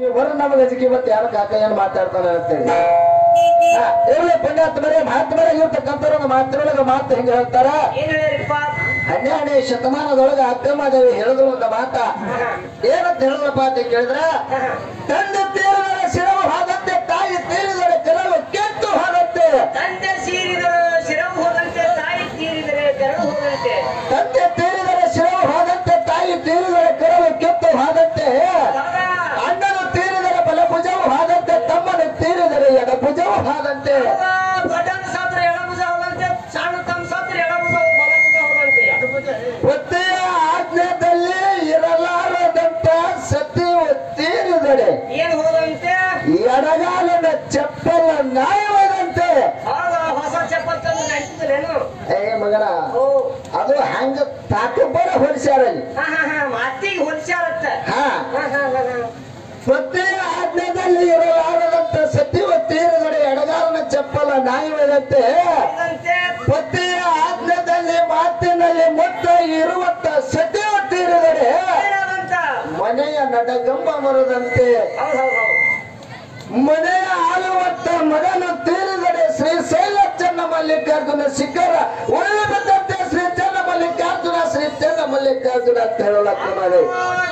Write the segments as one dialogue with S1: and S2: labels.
S1: ಹೊರ ನಮಗೆ ಅಜಿಕೆ ಮತ್ತೆ ಯಾರ ಕಾಕ ಏನ್ ಮಾತಾಡ್ತಾನೆ ಅಂತೇಳಿ ಹಾ, ಇರ್ಲಿ ಪುಣ್ಯಾತ್ಮರೇ ಮಹಾತ್ಮರೇ ಇರ್ತಕ್ಕಂಥವ್ರು ಒಂದು ಮಾತಿನೊಳಗೆ ಮಾತು ಹಿಂಗ ಹೇಳ್ತಾರ
S2: ಏನ್ ಹೇಳಿರಿಪ್ಪ
S1: ಹನ್ನೆರಡನೇ ಶತಮಾನದೊಳಗ ಅಕ್ಕಮ್ಮದೇವಿ ಹೇಳಿದ್ರು ಒಂದು ಮಾತ ಏನಂತ ಹೇಳಿದ್ರಪ್ಪ ಅಂತ ಕೇಳಿದ್ರ ತಂದೆ ತೀರಿದರೆ ಶಿರವು ಹಾದಂತೆ ತಾಯಿ ತೀರಿದರೆ ಕೆಲವು ಕೆಟ್ಟು ಹಾದಂತೆ
S2: ತಂದೆ ಸೀರಿದರು ಶಿರವು ಹೋದಂತೆ ತಾಯಿ ತೀರಿದರೆ ತೆರಳು ಹೋದಂತೆ
S1: ತಂದೆ ತೀರಿದರೆ ಶಿರವು ಹಾದಂತೆ ತಾಯಿ ತೀರಿದರೆ ಕೆಲವು ಕೆಟ್ಟು ಹಾದಂತೆ
S2: ಹೌದಾ?
S1: ಅಣ್ಣನು ತೀರಿದರೆ ಬಲಭುಜವು ಹಾದಂತೆ ತಮ್ಮನು ತೀರಿದರೆ ಎಡಭುಜವು ಹಾದಂತೆ
S2: ಹೌದಾ? ದೊಡ್ಡವನ ಸಾತ್ರ ಎಡಭುಜ ಹೋದಂತೆ ಸಣ್ಣ ತಮ್ಮ ಸಾತ್ರ ಎಡಭುಜ ಬಲಭುಜ ಹೋದಂತೆ ಎಡಭುಜ
S1: ಪತಿಯ ಆಜ್ಞೆಯಲ್ಲಿ ಇರಲಾರದಂತ ಸತಿಯು ತೀರಿದರೆ
S2: ಏನ್ ಹೋದಂತೆ
S1: ಎಡಗಾಲನ ಚಪ್ಪಲ ನಾಯವಾದಂತೆ
S2: ಹೌದಾ ಹೊಸ ಚಪ್ಪಲ್ ತಂದು ನಡ್ತಿದ್ರೇನು
S1: ಏ ಮಗನ
S2: ಓ
S1: ಅದು ಹಂಗ ತಾಕಬ್ಬರ ಹೊಲಿಸ್ಯಾರ ಅಲ್ಲಿ
S2: ಹಾ ಹಾ ಹಾ ಮಾತಿಗೆ ಹೊಲಿಸ್ಯಾರತ್ತ
S1: ಹಾ
S2: ಹಾ ಹಾ ಹಾ ಹಾ
S1: ಪತಿಯ ಆಜ್ಞೆಯಲ್ಲಿ ಇರಲಾರದಂತ ಸತಿಯು ತೀರಿದರೆ ಎಡಗಾಲನ ಚಪ್ಪಲ ನಾಯವಾದಂತೆ
S2: ಹೋದಂತೆ
S1: ಪತಿಯ ಆಜ್ಞೆಯಲ್ಲಿ ಮಾತಿನಲ್ಲಿ ಮುತ್ತ ಇರುವಂತ ಸತಿಯು ತೀರಿದರೆ
S2: ಏನಾದಂತ
S1: ಮನೆಯ ನಡಗಂಬ ಬರದಂತೆ
S2: ಹೌದ್ ಹೌದ್ ಹೌದ್
S1: ಮನೆಯ ಆಳುವಂತ ಮಗನು ತೀರಿದರೆ ಶ್ರೀ ಶೈಲ ಚನ್ನ ಮಲ್ಲಿಕಾರ್ಜುನ ಶಿಖರ ಉರುಳಿ ಬಂದಂತೆ ಶ್ರೀ ಚನ್ನ ಮಲ್ಲಿಕಾರ್ಜುನ ಶ್ರೀ ಚನ್ನ ಮಲ್ಲಿಕಾರ್ಜುನ ಅಂತ ಹೇಳಲಕ್ಕ ಮಾಡಿ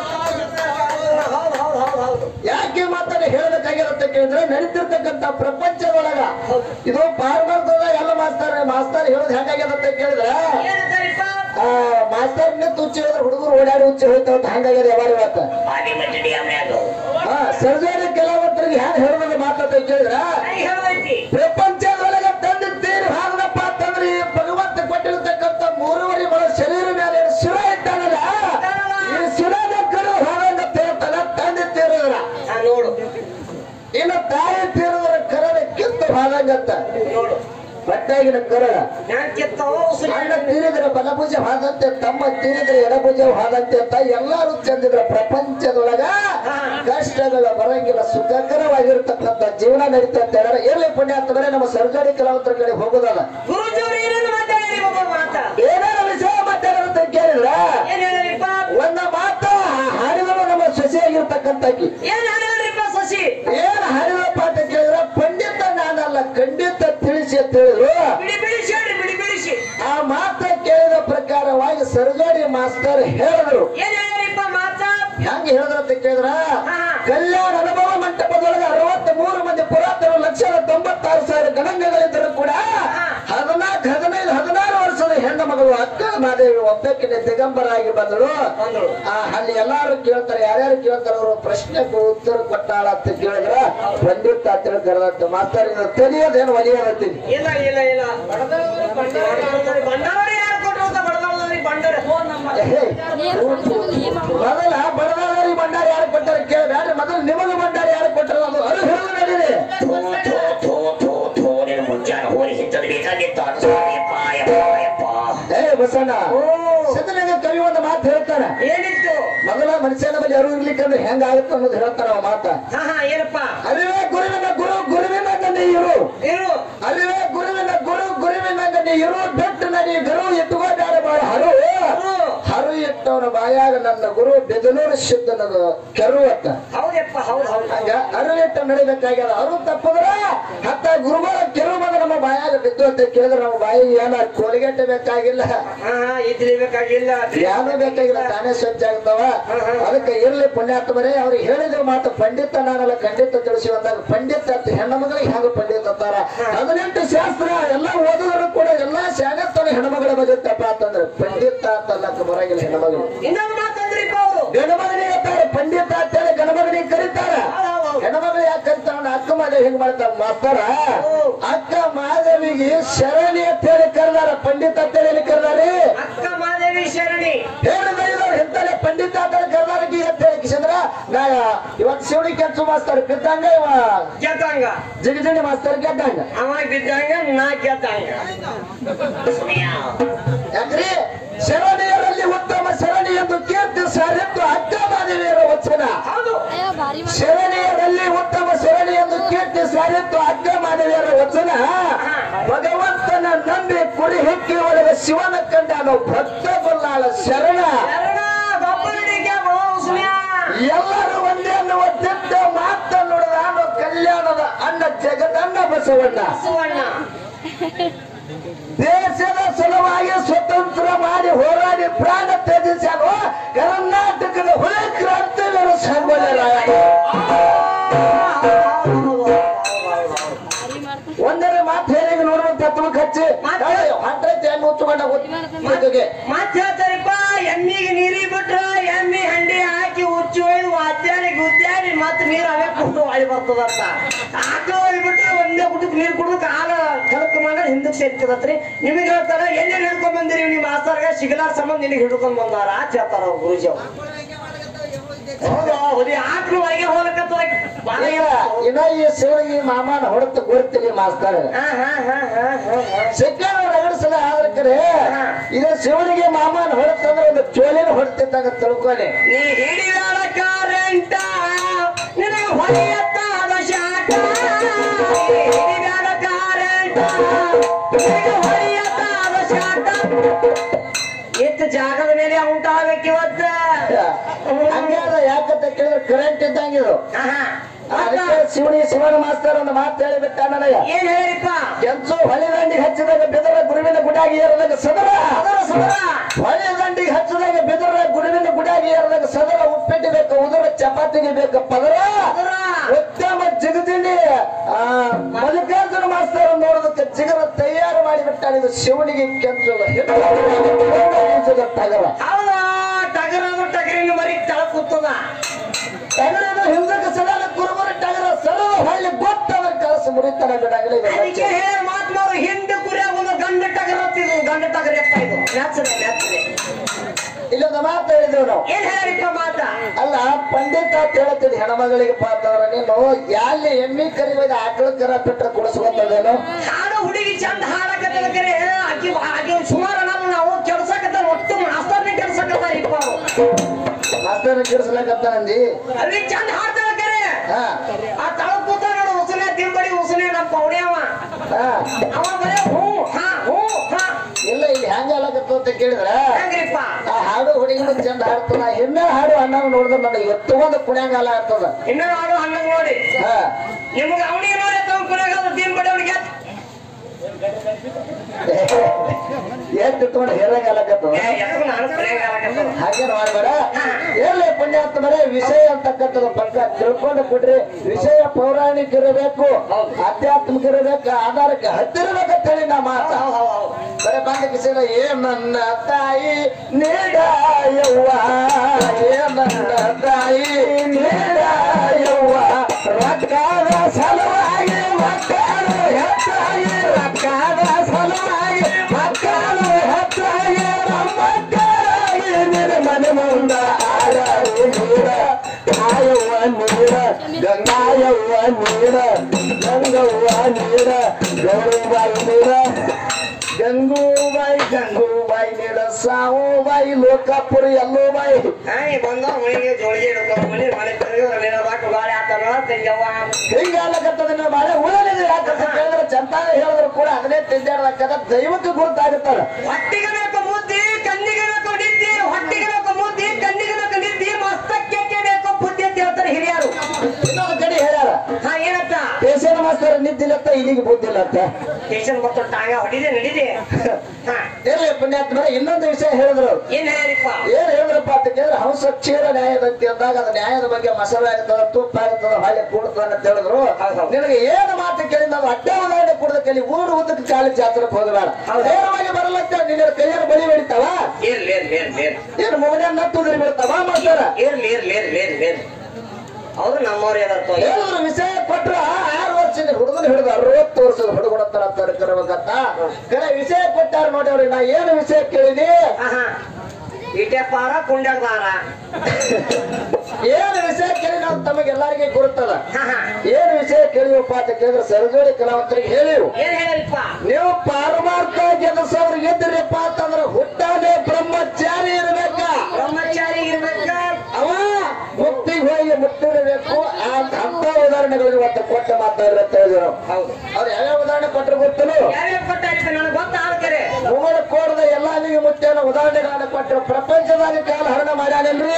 S2: ಹೌದ್ ಹೌದ್ ಹೌದ್ ಹೌದು
S1: ಯಾಕೆ ಮಾತನ್ನ ಹೇಳಬೇಕಾಗಿರುತ್ತೆ ಕೇಳಿದ್ರೆ ನಡೀತಿರ್ತಕ್ಕಂಥ ಪ್ರಪಂಚದೊಳಗ ಇದು ಪಾರ್ಮರ್ದೊಳಗ ಎಲ್ಲ ಮಾಸ್ತರ್ ಮಾಸ್ತರ್ ಹೇಳೋದು ಹೆಂಗಾಗ್ಯದಂತ ಕೇಳಿದ್ರೆ
S2: ಏನಂತಾರಿಪ್ಪ
S1: ಆ ಮಾಸ್ತರ್ನೇ ತುಚ್ಚಿ ಹೇಳಿದ್ರೆ ಹುಡುಗರು ಓಡಾಡಿ ಹುಚ್ಚಿ ಹೋಯ್ತಾವ ಅಂತ ಹಂಗಾಗ್ಯದ ಯಾವಾಗ ಇವತ್ತ
S2: ಆದಿ ಮಟ್ಟಡಿ ಆಮ್ಯಾಗ
S1: ಹಾ ಸರ್ಜರಿ ಕೆಲವೊತ್ತರಿಗೆ ಹ್ಯಾಂಗ ಹೇಳೋದು ಮಾತಾಡ್ತ ಕೇಳಿದ್ರ
S2: ನನಗೆ ಹೇಳೈತಿ
S1: ಪ್ರಪಂಚದೊಳಗೆ ತಂದು ತೀರಿ ಹಾಗದಪ್ಪ ಅಂತಂದ್ರೆ ಈ ಭಗವಂತ ಕೊಟ್ಟಿರ್ತಕ್ಕಂಥ ಮೂರುವರೆ ಮಳ ಶರೀರ ಮೇಲೆ ಶಿರ ಇಟ್ಟಾನಲ್ಲ ಈ ಶಿರದ ಕರು ಹಾಗಂತ ಹೇಳ್ತಾನ ತಂದೆ ತೀರಿದ್ರ
S2: ಹಾ ನೋಡು
S1: ಇನ್ನು ತಾಯಿ ತೀರಿದ್ರ ಕರದ ಕಿತ್ತು ಹಾದಂಗಂತ
S2: ನೋಡು
S1: ಬಟ್ಟಾಗಿನ ಕರಗ
S2: ನಾನ್ ಕೆತ್ತವ
S1: ಅಣ್ಣ ತೀರಿದ್ರೆ ಬಲಭುಜ ಹಾದಂತೆ ತಮ್ಮ ತೀರಿದ್ರೆ ಎಡಭುಜ ಹಾದಂತೆ ಅಂತ ಎಲ್ಲಾರು ಚಂದಿದ್ರ ಪ್ರಪಂಚದೊಳಗ ಕಷ್ಟಗಳ ಬರಂಗಿಲ್ಲ ಸುಖಕರವಾಗಿರ್ತಕ್ಕಂಥ ಜೀವನ ನಡೀತಾ ಅಂತ ಹೇಳಿದ್ರೆ ಎಲ್ಲಿ ಪುಣ್ಯ ಅಂತಂದ್ರೆ ನಮ್ಮ ಸರ್ಕಾರಿ ಕಲಾವಂತರ ಕಡೆ ಹೋಗೋದಲ್ಲ
S2: ಗುರುಜವ್ರು ಏನೇನು ಮಾತಾಡಿರಿ ಒಬ್ಬ ಮಾತ
S1: ಏನಾರ ವಿಷಯ ಮಾತಾಡೋದಂತ ಕೇಳಿದ್ರ
S2: ಏನ್ ಹೇಳಿರಿಪ್ಪ
S1: ಒಂದ ಮಾತ ಹಾಡಿದಳು ನಮ್ಮ ಸೊಸೆಯಾಗಿರ್ತಕ್ಕಂಥಕ್ಕಿ
S2: ಏನ್ ಹೇಳಿದ್ರಿಪ್ಪ ಶಶಿ
S1: ಏನ್ ಹಾಡಿದಪ್ಪ ಅಂತ ಕೇಳಿದ್ರ ಪಂಡಿತ ನಾನಲ್ಲ ಖಂಡಿತ ತಿಳಿಸಿ ಅಂತ ಹೇಳಿದ್ರು
S2: ಬಿಡಿ ಬಿಡಿಸಿ ಹೇಳ್ರಿ ಬಿಡಿ ಬಿಡಿಸಿ
S1: ಆ ಮಾತ ಕೇಳಿದ ಪ್ರಕಾರವಾಗಿ ಸರ್ಜರಿ ಮಾಸ್ತರ್ ಹೇಳಿದ್ರು
S2: ಏನ್ ಹೇಳಿರಿಪ್ಪ ಮಾತ
S1: ಹೆಂಗ ಹೇಳಿದ್ರ ಅಂತ ಕೇಳಿದ್ರ
S2: ಹಾ.
S1: ಕಲ್ಯಾಣ ಅನುಭವ ಮಂಟಪದೊಳಗೆ ಅರವತ್ತ ಮೂರು ಮಂದಿ ಪುರಾತನ ಲಕ್ಷದ ತೊಂಬತ್ತಾರು ಸಾವಿರ ಗಣಂಗಗಳಿದ್ದರೂ ಕೂಡ ಹದಿನಾಲ್ಕು ಹದಿನೈದು ಹದಿನಾರು ವರ್ಷದ ಹೆಣ್ಣು ಮಗಳು ಅಕ್ಕ ಮಾದೇವಿ ಒಬ್ಬಕ್ಕಿನ ದಿಗಂಬರಾಗಿ ಬಂದಳು
S2: ಬಂದಳು.
S1: ಆ ಅಲ್ಲಿ ಎಲ್ಲಾರು ಕೇಳ್ತಾರೆ ಯಾರ್ಯಾರು ಕೇಳ್ತಾರ ಅವರು ಪ್ರಶ್ನೆಗೆ ಉತ್ತರ ಕೊಟ್ಟಾಳ ಅಂತ ಕೇಳಿದ್ರ ಪಂಡಿತ ಹತ್ತಿರ ಕರೆದಂತೆ ಮಾಸ್ತರ್ ತಿಳಿಯೋದೇನು ಒಲಿಯೋದಂತೀನಿ
S2: ಇಲ್ಲ ಇಲ್ಲ ಇಲ್ಲ ಬಂಡವಾಳ ಯಾರು ಕೊಟ್ಟರು ಅಂತ ಬಡದಾಳದವ್ರಿಗೆ ಬಂಡಾರ ಫೋನ್ ನಂಬರ್
S1: ಮೊದಲ ಬಡದಾರಿ ಭಂಡಾರ ಯಾರು ಕೊಟ್ಟಾರ ಕೇಳಿದ್ರೆ ಮೊದಲು ನಿಮಗೆ ಭಂಡಾರ ಯಾರು ಕೊಟ್ಟರು ಅದು ಅದು ಹೇಳು ನಡೀರಿ
S3: ಥೂ ಥೂ ಥೂ ಥೂ ಥೂ ನಿನ್ನ ಮುಂಜಾನೆ ಹೋಗಿ ಸಿಕ್ಕದ ಬೇಕಾಗಿತ್ತು ಯಪ್ಪ ಯಪ್ಪ ಯಪ್ಪ
S1: ಏ ಬಸಣ್ಣ
S2: ಓ
S1: ಸದನಾಗ ಕವಿ ಒಂದು ಮಾತು ಹೇಳ್ತಾನ
S2: ಏನಿತ್ತು
S1: ಮೊದಲ ಮನುಷ್ಯನ ಬಳಿ ಅರಿವು ಇರ್ಲಿಕ್ಕಂದ್ರೆ ಹೆಂಗ ಆಗುತ್ತೆ ಅನ್ನೋದು ಹೇಳ್ತಾನ ಅವ ಮಾತ
S2: ಹಾ ಹಾ ಏನಪ್ಪ
S1: ಅರಿವೇ ಗುರುವಿನ ಗುರು ಗುರುವಿನ ನೀ ಇರು
S2: ಇರು
S1: ಅರಿವೇ ಗುರುವಿನ ಗುರು ಗುರುವಿನ ನೀ ಇರು ಬೆಟ್ಟು ನಡಿ ಗುರು ಇಟ್ಟುಕೊಂಡಾರ ಬಾಳ ಹರು
S2: ಹರು.
S1: ಹರು ಇಟ್ಟವನ ಬಾಯಾಗ ನನ್ನ ಗುರು ಬೆದನೂರು ಸಿದ್ಧನದು ಕೆರುವತ್ತ
S2: ಹೌದಪ್ಪ ಹೌದು ಹೌದು
S1: ಹಂಗ ಅರಿವಿಟ್ಟು ನಡಿಬೇಕಾಗ್ಯದ ಅರು ತಪ್ಪದ್ರ ಹತ್ತ ಗುರುಗಳ ಕೆರು ಬಂದ ನಮ್ಮ ಬಾಯಾಗ ಬಿದ್ದು ಅಂತ ಕೇಳಿದ್ರೆ ನಮ್ಮ ಬಾಯಿಗೆ ಏನ ಕೋಲಿಗೆಟ್ಟೆ ಬೇಕಾಗಿಲ್ಲ
S2: ಹಾ ಹಾ ಇದ್ರಿ ಬೇಕಾಗಿಲ್ಲ
S1: ಯಾರು ಬೇಕಾಗಿಲ್ಲ ತಾನೇ ಸ್ವಚ್ಛ ಆಗ್ತಾವ ಅದಕ್ಕೆ ಇರ್ಲಿ ಪುಣ್ಯಾತ್ಮರೇ ಅವ್ರಿಗೆ ಹೇಳಿದ ಮಾತು ಪಂಡಿತ ನಾನಲ್ಲ ಖಂಡಿತ ತಿಳಿಸಿ ಬಂದಾಗ ಪಂಡಿತ ಅಂತ ಹೆಣ್ಣು ಮಗಳಿಗೆ ಹೆಂಗ ಪಂಡಿತ ಅಂತಾರ ಹದಿನೆಂಟು ಶಾಸ್ತ್ರ ಎಲ್ಲ ಓದಿದ್ರು ಕೂಡ ಎಲ್ಲಾ ಶಾಗತ್ತನ ಹೆಣ್ಮಗಳ ಬದುಕಪ್ಪ ಅಂತಂದ್ರೆ ಪಂಡಿತ ಅಂತ ಅನ್ನಕ್ಕೆ ಬರಂಗಿಲ್ಲ ಹೆಣ್ಮಗಳು
S2: ಇನ್ನೊಂದು ಮಾತಂದ್ರಿಪ್ಪ ಅವರು
S1: ಗಣಮಗನಿಗೆ ಅಂತಾರೆ ಪಂಡಿತ ಅಂತೇಳಿ ಗಣಮಗನಿಗೆ ಕರೀತಾರ
S2: ಹೌದು ಹೌದು ಹೌದು
S1: ಹೆಣ್ಮಗಳು ಯಾಕೆ ಕರಿತಾರ ಅಕ್ಕ ಮಾದೇವಿ ಹೆಂಗ್ ಮಾಡ್ತಾರ ಮಾಸ್ತಾರ ಅಕ್ಕ ಮಾದೇವಿಗೆ ಶರಣಿ ಅಂತ ಹೇಳಿ ಕರೆದಾರ ಪಂಡಿತ ಅಂತ ಹೇಳಿ ಕರೆದಾರಿ
S2: ಅಕ್ಕ ಮಾದೇವಿ ಶರಣಿ
S1: ಹೇಳಿದ ಇವರು ಎಂತಲೇ ಪಂಡಿತ ಅಂತ ಕರ್ನಾಟಕ ಅಂತ ಹೇಳಿ ಕಿಶಂದ್ರ ನಾ ಇವತ್ತು ಶಿವನಿ ಕೆಲ್ಸ ಮಾಸ್ತರ್ ಬಿದ್ದಂಗ ಇವ
S2: ಗೆದ್ದಂಗ
S1: ಜಿಗಜಿಣಿ ಮಾಸ್ತರ್ ಗೆದ್ದಂಗ
S2: ಅವ ಬಿದ್ದಂಗ ನಾ ಗೆದ್ದಂಗ
S3: ಸುಮ್ಯ
S1: ಯಾಕ್ರಿ ಶರಣಿಯರಲ್ಲಿ ಉತ್ತಮ ಶರಣಿ ಎಂದು ಕೀರ್ತಿ ಸಾರಿದ್ದು ಅಕ್ಕ ಮಾದೇವಿಯರ ವಚನ
S2: ಹೌದು
S4: ಅಯ್ಯೋ ಭಾರಿ ಮಾಡಿ
S1: ಶರಣಿಯರಲ್ಲಿ ಉತ್ತಮ ಶರಣಿ ಎಂದು ಕೀರ್ತಿ ಸಾರಿದ್ದು ಅಕ್ಕ ಮಾದೇವಿಯರ ವಚನ ಭಗವಂತನ ನಂಬಿ ಕುರಿ ಹಿಕ್ಕಿ ಒಳಗೆ ಶಿವನ ಕಂಡಾನು ಭಕ್ತ ಬಲ್ಲಾಳ ಶರಣ
S2: ಶರಣ ಗೊಬ್ಬರಡಿಗೆ ಬಹು ಸುಮ್ಯ
S1: ಎಲ್ಲರೂ ಒಂದೇ ಅನ್ನುವ ದಿಟ್ಟ ಬಸವಣ್ಣ
S2: ಬಸವಣ್ಣ
S1: ದೇಶದ ಸಲುವಾಗಿ ಸ್ವತಂತ್ರ ಮಾಡಿ ಹೋರಾಡಿ ಪ್ರಾಣ ತ್ಯಜಿಸ್ಯಾರು ಕರ್ನಾಟಕದ ಹೊರ ಕ್ರಾಂತಿವೀರ ಸಂಗೊಳ್ಳಿ ಒಂದನೇ ಮಾತು ಹೇಳಿ ನೋಡುವಂತ ತುಳುಕ್ ಹಚ್ಚಿ
S2: ಮಾತು?
S1: ಹಂಡ್ರೆಡ್ ಹೆಣ್ಣು ಉಚ್ಚುಕೊಂಡ ಗೊತ್ತಿಗೆ
S2: ಮತ್ ಹೇಳ್ತಾರಪ್ಪ ಎಮ್ಮಿಗೆ ನೀರಿ ಬಿಟ್ರ ಎಮ್ಮಿ ಹಂಡಿ ಹಾಕಿ ಉಚ್ಚಿ ಒಯ್ದು ಅದ್ಯಾಡಿ ಗುದ್ದಾಡಿ ಮತ್ ನೀರ್ ಅವೇ ಕುಟ್ಟು ಹೊಳಿ ಬರ್ತದಂತ ಆಕಳ ಒಯ್ದು ಬಿಟ್ರೆ ಒಂದೇ ಕುಟುಕ್ ನೀರ್ ಕುಡಿದು ಕಾಲ ಕಳಕ್ ಮಾಡಿ ಹಿಂದಕ್ ಸೇರ್ತದತ್ರಿ ನಿಮಗೆ ಹೇಳ್ತಾರ ಎಲ್ಲೆಲ್ಲಿ ಹಿಡ್ಕೊಂಡ್ ಬಂದಿರಿ ನಿಮ್ಮ ಮಾಸ್ತರ್ಗ ಸಿಗಲಾರ ಸಂಬಂಧ ನಿನಗೆ ಹಿಡ್ಕೊಂಡ್ ಬಂದಾರ ಅಂತ ಹೇಳ್ತಾರ ಅವ್ರು ಗುರುಜಿ ಅವ್ರು ಹೌದು ಹೌದು ಆಕಳು ಒಳಗೆ ಹೋಗಕತ್ತ ಬಾಳ
S1: ಇನ್ನ ಈ ಶಿವನಿಗೆ ಮಾಮನ ಹೊಡೆತು ಗುರುತಿಲಿ ಮಾಸ್ತಾರ
S2: ಹಾ ಹಾ ಹಾ ಹಾ ಹಾ ಹಾ
S1: ಸಿಕ್ಕನ ರಗಡಿಸಲ ಆದ್ರೆ ಇದು ಶಿವನಿಗೆ ಮಾಮನ ಹೊಡೆತಂದ್ರೆ ಒಂದು ಚೋಲಿನ ಹೊಡೆತಿದ್ದಾಗ ತಿಳ್ಕೊಲಿ
S2: ನೀ ಹಿಡಿದಾಳ ಕಾರೆಂಟ ನಿನಗೆ ಹೊಳೆಯತ್ತಾದ ಶಾಟ ಹಿಡಿದಾಳ ಕಾರೆಂಟ ನಿನಗೆ ಹೊಳೆಯತ್ತಾದ ಶಾಟ ಎಷ್ಟು ಜಾಗದ ಮೇಲೆ ಉಂಟಾಗಬೇಕು ಇವತ್ತ
S1: ಹಂಗಾದ ಯಾಕಂತ ಕೇಳಿದ್ರೆ ಕರೆಂಟ್ ಇದ್ದಂಗಿದು
S2: ಆಹಾ.
S1: ಅದಕ್ಕೆ ಶಿವನಿ ಶಿವನ ಮಾಸ್ತರ್ ಒಂದು ಮಾತು ಹೇಳಿಬಿಟ್ಟ ನನಗ
S2: ಏನ್ ಹೇಳಿಪ್ಪ
S1: ಕೆಂಚು ಹೊಳೆ ದಂಡಿಗೆ ಹಚ್ಚಿದಾಗ ಬೆದರ ಗುರುವಿನ ಗುಡಾಗಿ ಏರದಾಗ ಸದರ
S2: ಅದರ ಸದರ
S1: ಹೊಳೆ ದಂಡಿಗೆ ಹಚ್ಚಿದಾಗ ಬೆದರ ಗುರುವಿನ ಗುಡಾಗಿ ಏರದಾಗ ಸದರ ಉಪ್ಪಿಟ್ಟು ಬೇಕು ಉದರ ಚಪಾತಿಗೆ ಬೇಕು ಪದರ
S2: ಅದರ
S1: ಉತ್ತಮ ಜಿಗದಿಂಡಿ ಆ ಮಲ್ಲಿಕಾರ್ಜುನ ಮಾಸ್ತರ್ ನೋಡೋದಕ್ಕೆ ಜಿಗರ ತಯಾರು ಮಾಡಿಬಿಟ್ಟಾನೆ ಇದು ಶಿವನಿಗೆ ಕೆಂಚು ಟಗರ
S2: ಹೌದಾ ಟಗರದು ಟಗರಿನ ಮರಿ ತಳ ಕೂತದ
S1: ಟಗರದ ಹಿಂದಕ್ಕೆ ಸಡಲ ಕುರುಬರ ಟಗರ ಸರಳ ಹೊಳ್ಳಿ ಗೊತ್ತವರ ಕಳಸ ಮುರಿತಾನೆ ಬಿಡಾಗಲಿ
S2: ಅದಕ್ಕೆ ಹೇಳ ಮಾತ್ಮಾರು ಹಿಂದೆ ಕುರಿಯಾಗ ಒಂದು ಗಂಡ ಟಗರ ಹತ್ತಿದ್ರು ಗಂಡ ಟಗರ ಎಪ್ಪ ಇದು ಮೆಚ್ಚದೆ ಮೆಚ್ಚದೆ
S1: ಇಲ್ಲೊಂದು ಮಾತು ಹೇಳಿದೆವು ನಾವು
S2: ಏನ್ ಹೇಳಿಪ್ಪ ಮಾತ
S1: ಅಲ್ಲ ಪಂಡಿತ ಅಂತ ಹೇಳ್ತಿದ್ ಹೆಣ್ಮಗಳಿಗೆ ಪಾತವ್ರ ನೀನು ಯಾಲ್ಲಿ ಎಮ್ಮಿ ಕರಿವಾಗ ಆಕಳ ಕರ ಬಿಟ್ರೆ ಕುಡಿಸ್ಕೊತದೇನು
S2: ಹಾಡು ಹುಡುಗಿ ಚಂದ ಹಾಡಕತ್ತದ ಕರೆ ಆಕಿ ಆಕಿ ಸುಮಾರು ನಾವು ನಾವು ಕೆಲ್ಸಕತ್ತಾರ ಒಟ್ಟು ಮಾಸ್ತರ್ನೇ ಕೆಲ್ಸಕತ್ತಾರ ಇಪ್ಪ ಅವ್ರು.
S1: ಮಾಸ್ತರ್ ಕಿಡಿಸ್ಲಕತ್ತಾನಂದಿ
S2: ಅಲ್ಲಿ ಚಂದ ಹಾಡ್ತಾಳ ಕರೆ
S1: ಹಾ
S2: ಆ ತಳ ಕೂತ ನೋಡು ಉಸನೆ ತಿಂಬಡಿ ಉಸನೆ ನಮ್ಮ ಪೌಡೆ ಅವ
S1: ಹಾ
S2: ಅವ ಬರೇ ಹೂ ಹಾ ಹೂ ಹಾ
S1: ಇಲ್ಲ ಇಲ್ಲಿ ಹೆಂಗ ಹೇಳಕತ್ತು ಅಂತ ಕೇಳಿದ್ರ
S2: ಹೆಂಗ್ರಿಪ್ಪ
S1: ಆ ಹಾಡು ಹುಡುಗಿನ ಚಂದ ಹಾಡ್ತಾನ ಹೆಣ್ಣೆ ಹಾಡು ಅಣ್ಣ ನೋಡಿದ್ರೆ ನನಗೆ ಎತ್ತುವಂದು ಕುಣ್ಯಾಂಗಾಲ ಆಗ್ತದ
S2: ಇನ್ನ ಹಾಡು ಹಣ್ಣಂಗ್ ನೋಡಿ
S1: ಹಾ
S2: ನಿಮ್ಗೆ ಅವನಿಗೆ ನೋಡಿ ತಮ್ಮ ಕುರಿಯಾಗ ತಿಂಬಡಿ ಅವನಿಗೆ
S1: ಏನ್ ತಿಳ್ಕೊಂಡು ಹೇಳಂಗಾಲಕತ್ತದ
S2: ಎತ್ತು ನಾನು ಕುರಿಯಾಗ ಹಾಕತ್ತದ
S1: ಹಾಗೇನು ಮಾಡಬೇಡ ಎಲ್ಲಿ ಪುಣ್ಯಾತ್ಮರೇ ವಿಷಯ ಅಂತಕ್ಕಂಥದ್ದು ಪಕ್ಕ ತಿಳ್ಕೊಂಡು ಬಿಡ್ರಿ ವಿಷಯ ಪೌರಾಣಿಕ ಇರಬೇಕು ಆಧ್ಯಾತ್ಮಿಕ ಇರಬೇಕು ಆಧಾರಕ್ಕೆ ಹತ್ತಿರಬೇಕಂತ ಹೇಳಿ ನಾ ಮಾತ
S2: ಹೌದು ಹೌದು ಹೌದು
S1: ಬರೀ ಬಂದ ಕಿಸಿನ ಏ ನನ್ನ ತಾಯಿ ನೀಡಾಯವ್ವ ಏ ನನ್ನ ತಾಯಿ ನೀಡಾಯವ್ವ ರೊಕ್ಕದ ಸಲುವಾಗಿ ಮಕ್ಕಳು ಹೆಚ್ಚಾಗಿ ರೊಕ್ಕದ ಸಲುವಾಗಿ ಮಕ್ಕಳು ಹೆಚ್ಚಾಗಿ ನಮ್ಮಕ್ಕಳಾಗಿ ನಿನ್ನ ಮನೆ ಮುಂದ ಆಡಾಡಿ ನೀರ ಆಯವ್ವ ನೀರ ಗಂಗಾಯವ್ವ ನೀರ ಗಂಗವ್ವ ನೀರ ಗೌರವಾಯಿ ನೀರ ಗಂಗೂಬಾಯಿ ಗಂಗೂಬಾಯಿ ನೀಡ ಸಾವುಬಾಯಿ ಲೋಕಾಪುರ ಎಲ್ಲೂಬಾಯಿ
S2: ಹಾಯ್ ಬಂದ ಮನೆಗೆ ಜೋಳಿಗೆ ಹಿಡ್ಕೊಂಡು ಮನೆ ಮನೆ ತಿರುಗಿ ಬಾಕು ಗಾಳಿ ಆತನ ತೆಂಗವ್ವ
S1: ಹಿಂಗಾಲಕತ್ತದ ಬಾಳೆ ಉಳಿದಿದೆ ಯಾಕಂತ ಕೇಳಿದ್ರೆ ಚಂತಾಗ ಹೇಳಿದ್ರು ಕೂಡ ಅದನ್ನೇ ತಿಂದಾಡಕತ್ತ ದೈವಕ್ಕೆ ಗುರುತಾಗುತ್ತಾರ
S2: ಹೊಟ್ಟಿಗೆ ಬೇಕು ಮುದ್ದಿ ಕಣ್ಣಿಗೆ ಬೇಕು ನಿದ್ದಿ ಹೊಟ್ಟಿಗೆ ಬೇಕು ಮುದ್ದಿ ಕಣ್ಣಿಗೆ ಬೇಕು ನಿದ್ದಿ ಮಸ್ತಕ್ಕೆ ಬೇಕು ಬುದ್ಧಿ ಅಂತ ಹೇಳ್ತಾರೆ ಹಿರಿಯರು
S1: ಇನ್ನೊಂದು ಕಡೆ ಹೇಳ್ಯಾರ
S2: ಹಾ ಏನಂತ
S1: ಪೇಶನ್ ಮಾಸ್ತರ್ ನಿದ್ದಿಲ್ಲತ್ತ ಇಲ್ಲಿಗೆ ಬುದ್ಧಿಲ್ಲತ್ತ
S2: ಟೇಷನ್ ಬರ್ತ ಟಾಂಗ ಹೊಡಿದೆ ನಡಿದೆ ಹಾ
S1: ಇರ್ಲಿ ಪುಣ್ಯಾತ್ಮರ ಇನ್ನೊಂದು ವಿಷಯ ಹೇಳಿದ್ರು
S2: ಏನ್ ಹೇಳಿಪ್ಪ
S1: ಏನ್ ಹೇಳಿದ್ರಪ್ಪ ಅಂತ ಕೇಳಿದ್ರೆ ಹಂಸ ಕ್ಷೀರ ನ್ಯಾಯದಂತೆ ಅಂದಾಗ ಅದು ನ್ಯಾಯದ ಬಗ್ಗೆ ಮಸಾಲೆ ಆಗ್ತದ ತುಪ್ಪ ಆಗ್ತದ ಹೊಳ್ಳಿ ಕೂಡ್ತದ ಅಂತ ಹೇಳಿದ್ರು
S2: ಹೌದು.
S1: ನಿನಗೆ ಏನು ಮಾತು ಕೇಳಿ ನಾವು ಅಡ್ಡ ಉದಾಹರಣೆ ಕೊಡದ ಕೇಳಿ ಊರು ಉದ್ದಕ್ಕೆ ಕಾಲಿ ಜಾತ್ರೆಗೆ ಹೋಗಬೇಡ
S2: ಹೌದು.
S1: ನೇರವಾಗಿ ಬರಲತ್ತ ನಿನ್ನ ಕೈಯನ್ನು ಬಳಿ ಹೊಡಿತಾವ
S2: ಇರ್ಲಿ ಇರ್ಲಿ ಇರ್ಲಿ ಇರ್ಲಿ
S1: ಏನು ಮುಗನೆ ನತ್ತುದ್ರಿ ಬಿಡ್ತಾವ ಮಾಡ್ತಾರ
S2: ಇರ್ಲಿ ಇರ್ಲಿ ಇರ್ಲಿ ಇರ್ಲಿ ಇರ್ಲಿ ಅವ್ರು ನಮ್ಮವ್ರು ಏನಾರ್ಥ
S1: ಹೇಳಿದ್ರು ವಿಷಯ ಕೊಟ್ರ ಆರು ವರ್ಷದ ಹುಡುಗನ ಹಿಡಿದು ಅರವತ್ತು ವರ್ಷದ ಹುಡುಗನ ತರ ತರ್ಕರ್ಬೇಕಂತ ಕರೆ ವಿಷಯ ಕೊಟ್ಟಾರ ನೋಡಿ ಅವ್ರಿಗೆ ನಾ ಏನು ವಿಷಯ ಕೇಳಿನಿ
S2: ಆಹಾ ಇಟೆ ಪಾರ ಕುಂಡಾರ
S1: ಏನು ವಿಷಯ ಕೇಳಿ ನಾವು ತಮಗೆಲ್ಲರಿಗೆ ಗುರುತದ
S2: ಹಾ ಹಾ
S1: ಏನು ವಿಷಯ ಕೇಳಿವಪ್ಪ ಅಂತ ಕೇಳಿದ್ರೆ ಸರಜೋಡಿ ಕಲಾವಂತರಿಗೆ ಹೇಳಿವು
S2: ಏನ್ ಹೇಳಿಪ್ಪ
S1: ನೀವು ಪಾರಮಾರ್ಥ ಗೆದಸವ್ರು ಇದ್ರಿಪ್ಪ ಅಂತಂದ್ರೆ ಹುಟ್ಟಾನೆ ಬ್ರಹ್ಮಚಾರಿ ಇರ್ಬೇಕ
S2: ಬ್ರಹ್ಮಚಾರಿ ಇರ್ಬೇಕ
S1: ಅವ ಮುಕ್ತಿಗೆ ಹೋಗಿ ಮುಟ್ಟಿರಬೇಕು ಆ ಅಂತ ಉದಾಹರಣೆಗಳು ಇವತ್ತು ಕೊಟ್ಟ ಮಾತಾಡಿರತ್ತ ಹೇಳಿದ್ರು ನಾವು
S2: ಹೌದು
S1: ಅವ್ರು ಯಾವ್ಯಾವ ಉದಾಹರಣೆ ಕೊಟ್ಟರು ಗೊತ್ತಲು
S2: ಯಾವ್ಯಾವ ಕೊಟ್ಟಾರಿಪ್ಪ ನನಗೆ ಗೊತ್ತಾಗ್ತಾರೆ
S1: ಉಮರ ಕೋಡದ ಎಲ್ಲಾನಿಗೆ ಮುತ್ತೇನ ಉದಾಹರಣೆಗಳನ್ನ ಕೊಟ್ಟರು ಪ್ರಪಂಚದಾಗ ಕಾಲ ಹರಣ ಮಾಡ್ಯಾನೇನ್ರಿ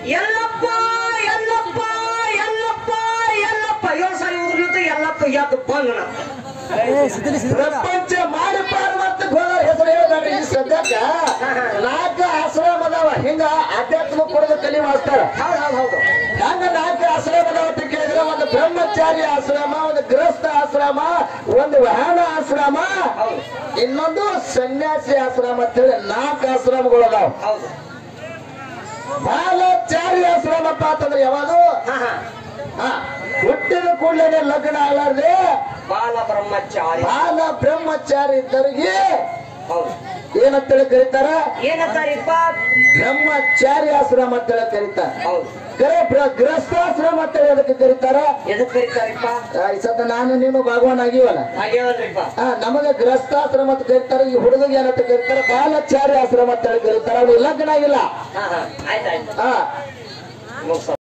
S2: ಎಲ್ಲಪ್ಪ ಎಲ್ಲಪ್ಪ ಎಲ್ಲಪ್ಪ ಎಲ್ಲಪ್ಪ ಏಳು ಸಾರಿ ಉದ್ರಿತು ಎಲ್ಲಪ್ಪ ಎದ್ದು ಬಂದನ
S1: ಪ್ರಪಂಚ ಮಾಡಿ ಪಾರ್ವತಿ ಹೋದ ಹೆಸರು ಹೇಳ್ಬೇಡ್ರಿ ಈ ಸದ್ಯಕ್ಕ ನಾಲ್ಕ ಆಶ್ರಮ ಅದಾವ ಹಿಂಗ ಅಧ್ಯಾತ್ಮ ಕೊಡದ ಕಲಿ ಮಾಡ್ತಾರ
S2: ಹೌದು ಹೌದು ಹೌದು
S1: ಹಂಗ ನಾಲ್ಕು ಆಶ್ರಮ ಅದಾವ ಅಂತ ಕೇಳಿದ್ರೆ ಒಂದು ಬ್ರಹ್ಮಚಾರಿ ಆಶ್ರಮ ಒಂದು ಗೃಹಸ್ಥ ಆಶ್ರಮ ಒಂದು ವಾಹನ ಆಶ್ರಮ
S2: ಹೌದು
S1: ಇನ್ನೊಂದು ಸನ್ಯಾಸಿ ಆಶ್ರಮ ಅಂತೇಳಿ ನಾಲ್ಕು ಆಶ್ರಮಗಳು ಅದಾವ
S2: ಹೌದು
S1: ಬಾಲಚಾರಿ ಆಶ್ರಮಪ್ಪ ಅಂತಂದ್ರೆ ಯಾವಾಗ
S2: ಹಾ ಹಾ
S1: ಹಾ, ಹುಟ್ಟಿದ ಕೂಡಲೇ ಲಗ್ನ ಆಗಲಾರ್ದೆ
S2: ಬಾಲ ಬ್ರಹ್ಮಚಾರಿ
S1: ಬಾಲ ಬ್ರಹ್ಮಚಾರಿ ಇದ್ದವರಿಗೆ
S2: ಹೌದು
S1: ಏನಂತೇಳಿ ಕರೀತಾರ
S2: ಏನಂತಾರಿಪ್ಪ
S1: ಬ್ರಹ್ಮಚಾರಿ ಆಶ್ರಮ ಅಂತೇಳಿ ಕರೀತಾರ
S2: ಹೌದು
S1: ಕರೆ ಬ್ರ- ಗೃಹಸ್ಥಾಶ್ರಮ ಅಂತೇಳಿ ಅದಕ್ಕೆ ಕರೀತಾರ
S2: ಎದಕ್ ಕರೀತಾರಿಪ್ಪ
S1: ಆ, ಈ ಸತ ನಾನು ನೀನು ಭಾಗವಾನ್ ಆಗಿವಲ್ಲ
S2: ಹಾಗೇವಲ್ರಿಪ್ಪ
S1: ಆ, ನಮಗೆ ಗೃಹಸ್ಥಾಶ್ರಮ ಅಂತ ಕರೀತಾರೆ ಈ ಹುಡುಗಿಗೆ ಏನಂತ ಕರೀತಾರೆ ಬಾಲಚಾರಿ ಆಶ್ರಮ ಅಂತೇಳಿ ಕರೀತಾರ ಅವ್ರು ಲಗ್ನ ಆಗಿಲ್ಲ
S2: ಹಾ ಹಾ ಆಯ್ತಾಯ್ತು
S1: ಆ
S2: ಮುಗ್ಸ